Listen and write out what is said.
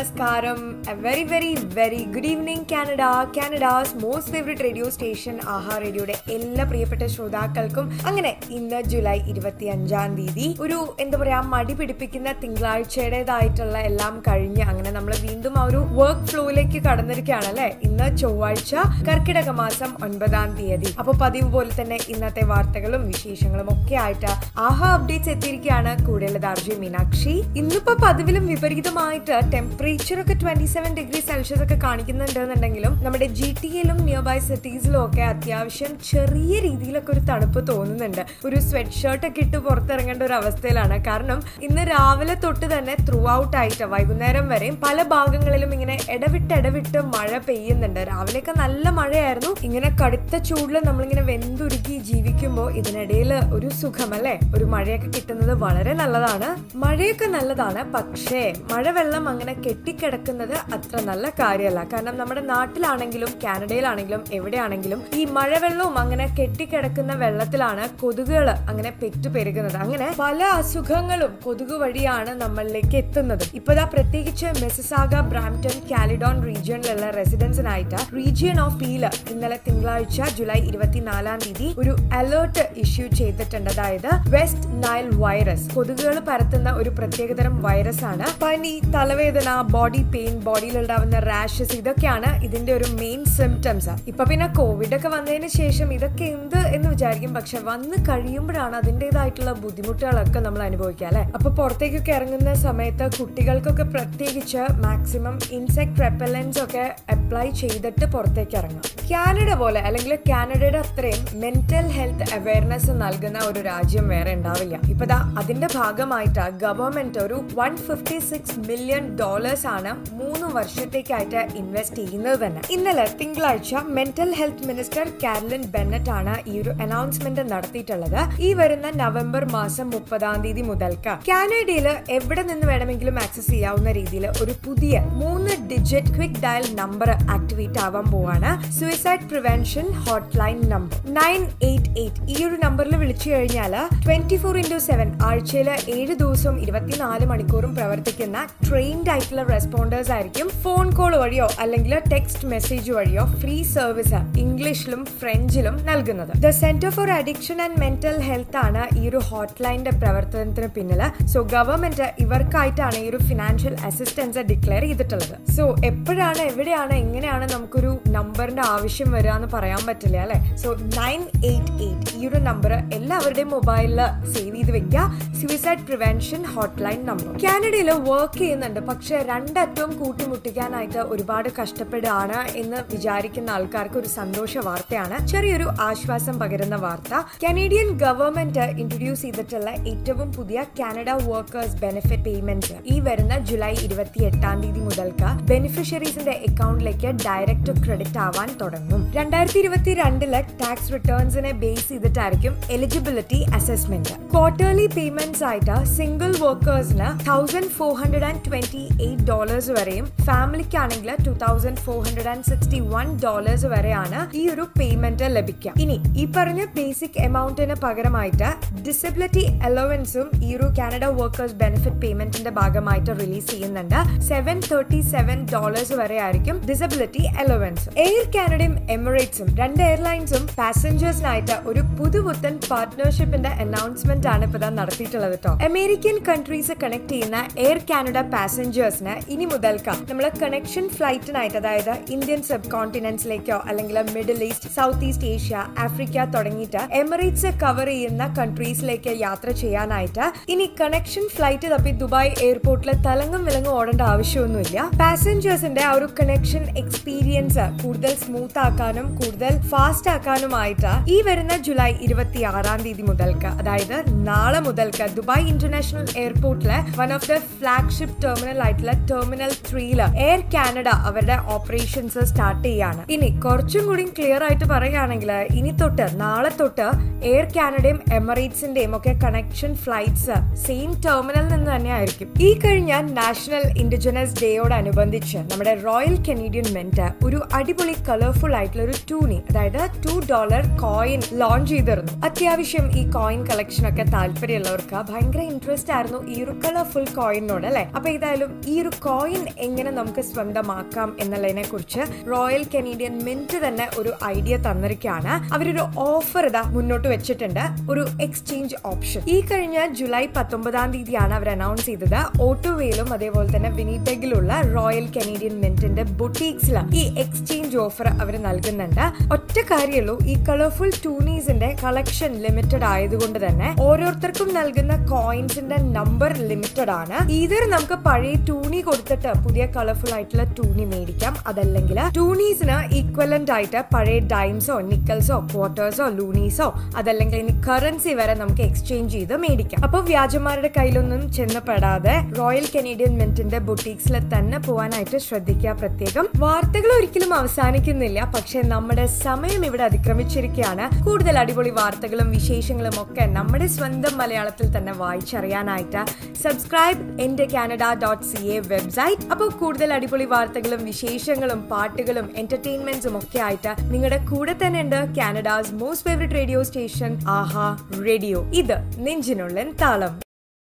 നമസ്കാരം a very very very good evening Canada Canada's most favourite radio station ആഹാ റേഡിയോയുടെ എല്ലാ പ്രിയപ്പെട്ട ശ്രോതാക്കൾക്കും അങ്ങനെ ഇന്ന് ജൂലൈ ഇരുപത്തി അഞ്ചാം തീയതി ഒരു എന്താ പറയാ മടി പിടിപ്പിക്കുന്ന തിങ്കളാഴ്ചയുടേതായിട്ടുള്ള എല്ലാം കഴിഞ്ഞ് അങ്ങനെ നമ്മൾ വീണ്ടും ആ ഒരു വർക്ക് ഫ്ലോയിലേക്ക് കടന്നിരിക്കുകയാണ് അല്ലെ ഇന്ന് ചൊവ്വാഴ്ച കർക്കിടക മാസം ഒൻപതാം തീയതി അപ്പൊ പതിവ് പോലെ തന്നെ ഇന്നത്തെ വാർത്തകളും വിശേഷങ്ങളും ഒക്കെ ആയിട്ട് ആഹാ അപ്ഡേറ്റ്സ് എത്തിയിരിക്കുകയാണ് കൂടെയുള്ളത് അർജുൻ മീനാക്ഷി ഇന്നിപ്പോ പതിവിലും വിപരീതമായിട്ട് ടെമ്പറേച്ചർ ഒക്കെ ട്വന്റി സെവൻ ഡിഗ്രി സെൽഷ്യസ് ഒക്കെ കാണിക്കുന്നുണ്ടെന്നുണ്ടെങ്കിലും നമ്മുടെ ജി ടി എല്ലും നിയർ ബൈ സിറ്റീസിലും ഒക്കെ അത്യാവശ്യം ചെറിയ രീതിയിലൊക്കെ ഒരു തണുപ്പ് തോന്നുന്നുണ്ട് ഒരു സ്വെറ്റ് ഷർട്ട് ഒക്കെ ഇട്ട് പുറത്തിറങ്ങേണ്ട ഒരു അവസ്ഥയിലാണ് കാരണം ഇന്ന് രാവിലെ തൊട്ട് തന്നെ ത്രൂ ഔട്ട് ആയിട്ട് വൈകുന്നേരം വരെയും പല ഭാഗങ്ങളിലും ഇങ്ങനെ ഇടവിട്ട് ഇടവിട്ട് മഴ പെയ്യുന്നുണ്ട് രാവിലെയൊക്കെ നല്ല മഴയായിരുന്നു ഇങ്ങനെ കടുത്ത ചൂടിൽ നമ്മളിങ്ങനെ വെന്തുരുക്കി ജീവിക്കുമ്പോൾ ഇതിനിടയിൽ ഒരു സുഖമല്ലേ ഒരു മഴയൊക്കെ കിട്ടുന്നത് വളരെ നല്ലതാണ് മഴയൊക്കെ നല്ലതാണ് പക്ഷേ മഴവെള്ളം അങ്ങനെ കെട്ടിക്കിടക്കുന്നത് അത്ര നല്ല കാര്യമല്ല കാരണം നമ്മുടെ നാട്ടിലാണെങ്കിലും കാനഡയിലാണെങ്കിലും എവിടെയാണെങ്കിലും ഈ മഴവെള്ളവും അങ്ങനെ കെട്ടിക്കിടക്കുന്ന വെള്ളത്തിലാണ് കൊതുകുകൾ അങ്ങനെ പെറ്റുപെരുകുന്നത് അങ്ങനെ പല അസുഖങ്ങളും കൊതുക് വഴിയാണ് നമ്മളിലേക്ക് എത്തുന്നത് ഇപ്പതാ പ്രത്യേകിച്ച് മെസ്സിസാഗ ബ്രാംപ്ടൺ കാലിഡോൺ റീജിയനിലുള്ള റെസിഡൻസിനായിട്ട് റീജിയൻ ഓഫ് പീല് ഇന്നലെ തിങ്കളാഴ്ച ജൂലൈ ഇരുപത്തിനാലാം തീയതി ഒരു അലേർട്ട് ഇഷ്യൂ ചെയ്തിട്ടുണ്ട് അതായത് വെസ്റ്റ് നൈൽ വൈറസ് കൊതുകുകൾ പരത്തുന്ന ഒരു പ്രത്യേകതരം വൈറസ് ആണ് പനി തലവേദന ബോഡി പെയിൻ ബോഡിയിൽ ഉണ്ടാവുന്ന റാഷസ് ഇതൊക്കെയാണ് ഇതിന്റെ ഒരു മെയിൻ സിംറ്റംസ് ഇപ്പൊ പിന്നെ കോവിഡ് ഒക്കെ വന്നതിന് ശേഷം ഇതൊക്കെ എന്ത് എന്ന് വിചാരിക്കും പക്ഷെ വന്ന് കഴിയുമ്പോഴാണ് അതിൻ്റെതായിട്ടുള്ള ബുദ്ധിമുട്ടുകളൊക്കെ നമ്മൾ അനുഭവിക്കുക അല്ലെ അപ്പൊ പുറത്തേക്കൊക്കെ ഇറങ്ങുന്ന സമയത്ത് കുട്ടികൾക്കൊക്കെ പ്രത്യേകിച്ച് മാക്സിമം ഇൻസെക്ട് റെപ്പലൻസ് ഒക്കെ അപ്ലൈ ചെയ്തിട്ട് പുറത്തേക്ക് ഇറങ്ങാം കാനഡ പോലെ അല്ലെങ്കിൽ കാനഡയുടെ അത്രയും മെന്റൽ ഹെൽത്ത് അവയർനെസ് നൽകുന്ന ഒരു രാജ്യം വേറെ ഉണ്ടാവില്ല ഇപ്പൊ ദാ അതിന്റെ ഭാഗമായിട്ട് ഗവൺമെന്റ് ഒരു one fifty six million dollars ആണ് മൂന്ന് വർഷത്തേക്കായിട്ട് ഇൻവെസ്റ്റ് ചെയ്യുന്നത് തന്നെ ഇന്നലെ തിങ്കളാഴ്ച mental health minister Caroline Bennett ആണ് ഈ ഒരു അനൗൺസ്മെന്റ് നടത്തിയിട്ടുള്ളത് ഈ വരുന്ന നവംബർ മാസം മുപ്പതാം തീയതി മുതൽക്ക് കാനഡയിൽ എവിടെ നിന്ന് വേണമെങ്കിലും ആക്സസ് ചെയ്യാവുന്ന രീതിയിൽ ഒരു പുതിയ മൂന്ന് digit quick dial number activate ആവാൻ പോവാണ് suicide prevention hotline number nine eight eight ഈ ഒരു നമ്പറിൽ വിളിച്ചു കഴിഞ്ഞാൽ ട്വന്റി ഫോർ ഇന്റു സെവൻ ആഴ്ചയിൽ ഏഴ് ദിവസവും ഇരുപത്തിനാല് മണിക്കൂറും പ്രവർത്തിക്കുന്ന ട്രെയിൻഡ് ആയിട്ടുള്ള റെസ്പോണ്ടേഴ്സ് ആയിരിക്കും ഫോൺ കോൾ വഴിയോ അല്ലെങ്കിൽ ടെക്സ്റ്റ് മെസ്സേജ് വഴിയോ ഫ്രീ സർവീസ് ഇംഗ്ലീഷിലും ഫ്രഞ്ചിലും നൽകുന്നത് the Centre for Addiction and Mental Health ആണ് ഈ ഒരു ഹോട്ട്ലൈനിന്റെ പ്രവർത്തനത്തിന് പിന്നില് സോ ഗവൺമെന്റ് ഇവർക്കായിട്ടാണ് ഈ ഒരു ഫിനാൻഷ്യൽ അസിസ്റ്റൻസ് ഡിക്ലെയർ ചെയ്തിട്ടുള്ളത് സോ എപ്പോഴാണ് എവിടെയാണ് എങ്ങനെയാണ് നമുക്കൊരു നമ്പറിന്റെ ആവശ്യം വരിക എന്ന് പറയാൻ പറ്റില്ല അല്ലെ സോ നയൻ എയ്റ്റ് എയ്റ്റ് ഈ ഒരു നമ്പർ എല്ലാവരുടെയും മൊബൈലിൽ സേവ് ചെയ്ത് വെക്കുക സൂയിസൈഡ് പ്രിവെൻഷൻ ഹോട്ട്ലൈൻ നമ്പർ കാനഡയിൽ വർക്ക് ചെയ്യുന്നുണ്ട് പക്ഷെ രണ്ടറ്റവും കൂട്ടിമുട്ടിക്കാനായിട്ട് ഒരുപാട് കഷ്ടപ്പെടുകയാണ് എന്ന് വിചാരിക്കുന്ന ആൾക്കാർക്ക് ഒരു സന്തോഷ വാർത്തയാണ് ചെറിയൊരു ആശ്വാസം പകരുന്ന വാർത്ത കനേഡിയൻ ഗവൺമെന്റ് ഇൻട്രൊഡ്യൂസ് ചെയ്തിട്ടുള്ള ഏറ്റവും പുതിയ കാനഡ വർക്കേഴ്സ് ബെനിഫിറ്റ് പേയ്മെന്റ് ഈ വരുന്ന ജൂലൈ ഇരുപത്തി എട്ടാം തീയതി മുതൽക്ക് ബെനിഫിഷ്യറീസിന്റെ അക്കൗണ്ടിലേക്ക് ഡയറക്റ്റ് ക്രെഡിറ്റ് ആവാൻ തുടങ്ങും രണ്ടായിരത്തി ഇരുപത്തി രണ്ടിലെ ടാക്സ് റിട്ടേൺസിനെ ബേസ് ചെയ്തിട്ടായിരിക്കും എലിജിബിലിറ്റി അസസ്മെന്റ് ക്വാർട്ടർലി പേയ്മെന്റ്സ് ആയിട്ട് സിംഗിൾ വർക്കേഴ്സിന് thousand four hundred and twenty eight dollars വരെയും ഫാമിലിക്കാണെങ്കിൽ two thousand four hundred and sixty one dollars വരെയാണ് ഈ ഒരു പേയ്മെന്റ് ലഭിക്കുക ഇനി ഈ പറഞ്ഞ ബേസിക് എമൗണ്ടിന് പകരമായിട്ട് ഡിസബിലിറ്റി അലവൻസും ഈ ഒരു കാനഡ വർക്കേഴ്സ് ബെനിഫിറ്റ് പേയ്മെന്റിന്റെ ഭാഗമായിട്ട് റിലീസ് ചെയ്യുന്നുണ്ട് സെവൻ തേർട്ടി സെവൻ ഡോളേഴ്സ് വരെ ആയിരിക്കും ഡിസബിലിറ്റി അലവൻസ് എയർ കാനഡയും എമിറേറ്റ്സും രണ്ട് എയർലൈൻസും പാസഞ്ചേഴ്സിനായിട്ട് ഒരു പുതുപുത്തൻ പാർട്ട്ണർഷിപ്പിന്റെ അനൗൺസ്മെന്റ് ആണ് ഇപ്പൊ നടത്തിയിട്ടുള്ളത് കേട്ടോ അമേരിക്കൻ കൺട്രീസ് കണക്ട് ചെയ്യുന്ന എയർ കാനഡ പാസഞ്ചേഴ്സിന് ഇനി മുതൽക്ക് നമ്മൾ കണക്ഷൻ ഫ്ലൈറ്റിനായിട്ട് അതായത് ഇന്ത്യൻ സബ് കോണ്ടിനെന്റ്സിലേക്കോ അല്ലെങ്കിൽ Middle East South East Asia Africa തുടങ്ങിയിട്ട് എമിറേറ്റ്സ് കവർ ചെയ്യുന്ന കൺട്രീസിലേക്ക് യാത്ര ചെയ്യാനായിട്ട് ഇനി കണക്ഷൻ ഫ്ലൈറ്റ് തപ്പി ദുബായ് എയർപോർട്ടിൽ തലങ്ങും വിലങ്ങും ഓടേണ്ട ആവശ്യമൊന്നുമില്ല പാസഞ്ചേഴ്സിന്റെ ആ ഒരു കണക്ഷൻ എക്സ്പീരിയൻസ് കൂടുതൽ സ്മൂത്ത് ആക്കാനും കൂടുതൽ ഫാസ്റ്റ് ആക്കാനുമായിട്ട് ഈ വരുന്ന ജൂലൈ ഇരുപത്തി ആറാം തീയതി മുതൽക്ക് അതായത് നാളെ മുതൽക്ക് ദുബായ് ഇന്റർനാഷണൽ എയർപോർട്ടിലെ one of the flagship terminal ആയിട്ടുള്ള ടെർമിനൽ ത്രീയില് എയർ കാനഡ അവരുടെ ഓപ്പറേഷൻസ് സ്റ്റാർട്ട് ചെയ്യാണ് ഇനി കുറച്ചും കൂടി ക്ലിയർ ആയിട്ട് പറയുകയാണെങ്കിൽ ഇനി തൊട്ട് നാളെ തൊട്ട് എയർ കാനഡയും എമിറേറ്റ്സിന്റെയും ഒക്കെ കണക്ഷൻ ഫ്ലൈറ്റ്സ് സെയിം ടെർമിനൽ നിന്ന് തന്നെ ആയിരിക്കും ഈ കഴിഞ്ഞ നാഷണൽ ഇൻഡിജിനസ് ഡേയോടനുബന്ധിച്ച് നമ്മുടെ റോയൽ കനേഡിയൻ മെന്റ് ഒരു അടിപൊളി കളർഫുൾ ആയിട്ടുള്ള ഒരു ടൂണി അതായത് ടു ഡോളർ കോയിൻ ലോഞ്ച് ചെയ്ത് തീർന്നു അത്യാവശ്യം ഈ കോയിൻ കളക്ഷൻ ഒക്കെ താല്പര്യമുള്ളവർക്ക് ഭയങ്കര ഇൻട്രസ്റ്റ് ആയിരുന്നു ഈ ഒരു കളർഫുൾ കോയിനോട് അല്ലെ അപ്പൊ ഏതായാലും ഈ ഒരു കോയിൻ എങ്ങനെ നമുക്ക് സ്വന്തമാക്കാം എന്നുള്ളതിനെ കുറിച്ച് റോയൽ കനേഡിയൻ മിന്റ് തന്നെ ഒരു ഐഡിയ തന്നിരിക്കുകയാണ് അവരൊരു ഓഫർ ഇതാ മുന്നോട്ട് വെച്ചിട്ടുണ്ട് ഒരു എക്സ്ചേഞ്ച് ഓപ്ഷൻ ഈ കഴിഞ്ഞ ജൂലൈ പത്തൊമ്പതാം തീയതിയാണ് അവർ അനൗൺസ് ചെയ്തത് ഓട്ടോവേയിലും അതേപോലെ തന്നെ വിനിപെഗിലുള്ള റോയൽ കനേഡിയൻ മിന്റിന്റെ ബുട്ടീക്സിലും ഈ എക്സ്ചേഞ്ച് ഓഫർ അവർ നൽകുന്നുണ്ട് ഒറ്റ കാര്യമുള്ളൂ ഈ കളർഫുൾ ടൂണീസിന്റെ കളക്ഷൻ ലിമിറ്റഡ് ആയതുകൊണ്ട് തന്നെ ഓരോരുത്തർക്കും നൽകുന്ന കോയിൻസിന്റെ നമ്പർ ലിമിറ്റഡ് ആണ് ഈതർ നമുക്ക് പഴയ ടൂണി കൊടുത്തിട്ട് പുതിയ കളർഫുൾ ആയിട്ടുള്ള ടൂണി മേടിക്കാം അതല്ലെങ്കിൽ ടൂണീസിന് ഈക്വലന്റ് ആയിട്ട് പഴയ ഡൈംസോ നിക്കൽസോ ക്വാർട്ടേഴ്സോ ലൂണീസോ അതല്ലെങ്കിൽ ഇനി കറൻസി വരെ നമുക്ക് എക്സ്ചേഞ്ച് ചെയ്ത് മേടിക്കാം അപ്പൊ വ്യാജന്മാരുടെ കയ്യിലൊന്നും ചെന്നപ്പെടാതെ റോയൽ കനേഡിയൻ മിന്റിന്റെ ബുട്ടീക്സിൽ തന്നെ പോകാനായിട്ട് ശ്രദ്ധിക്കുക പ്രത്യേകം വാർത്തകൾ ഒരിക്കലും അവസാനിക്കുന്നില്ല പക്ഷെ നമ്മുടെ സമയം ഇവിടെ അതിക്രമിച്ചിരിക്കുകയാണ് കൂടുതൽ അടിപൊളി വാർത്തകളും വിശേഷങ്ങളും ഒക്കെ നമ്മുടെ സ്വന്തം മലയാളത്തിൽ തന്നെ വായിച്ചറിയാനായിട്ട് സബ്സ്ക്രൈബ് എന്റെ Canada dot C A website അപ്പോൾ കൂടുതൽ അടിപൊളി വാർത്തകളും വിശേഷങ്ങളും പാട്ടുകളും എന്റർടൈൻമെന്റ്സും ഒക്കെ ആയിട്ട് നിങ്ങളുടെ കൂടെ തന്നെ ഉണ്ട് Canada's most favourite radio station ആഹാ റേഡിയോ ഇത് നെഞ്ചിനുള്ളിൻ താളം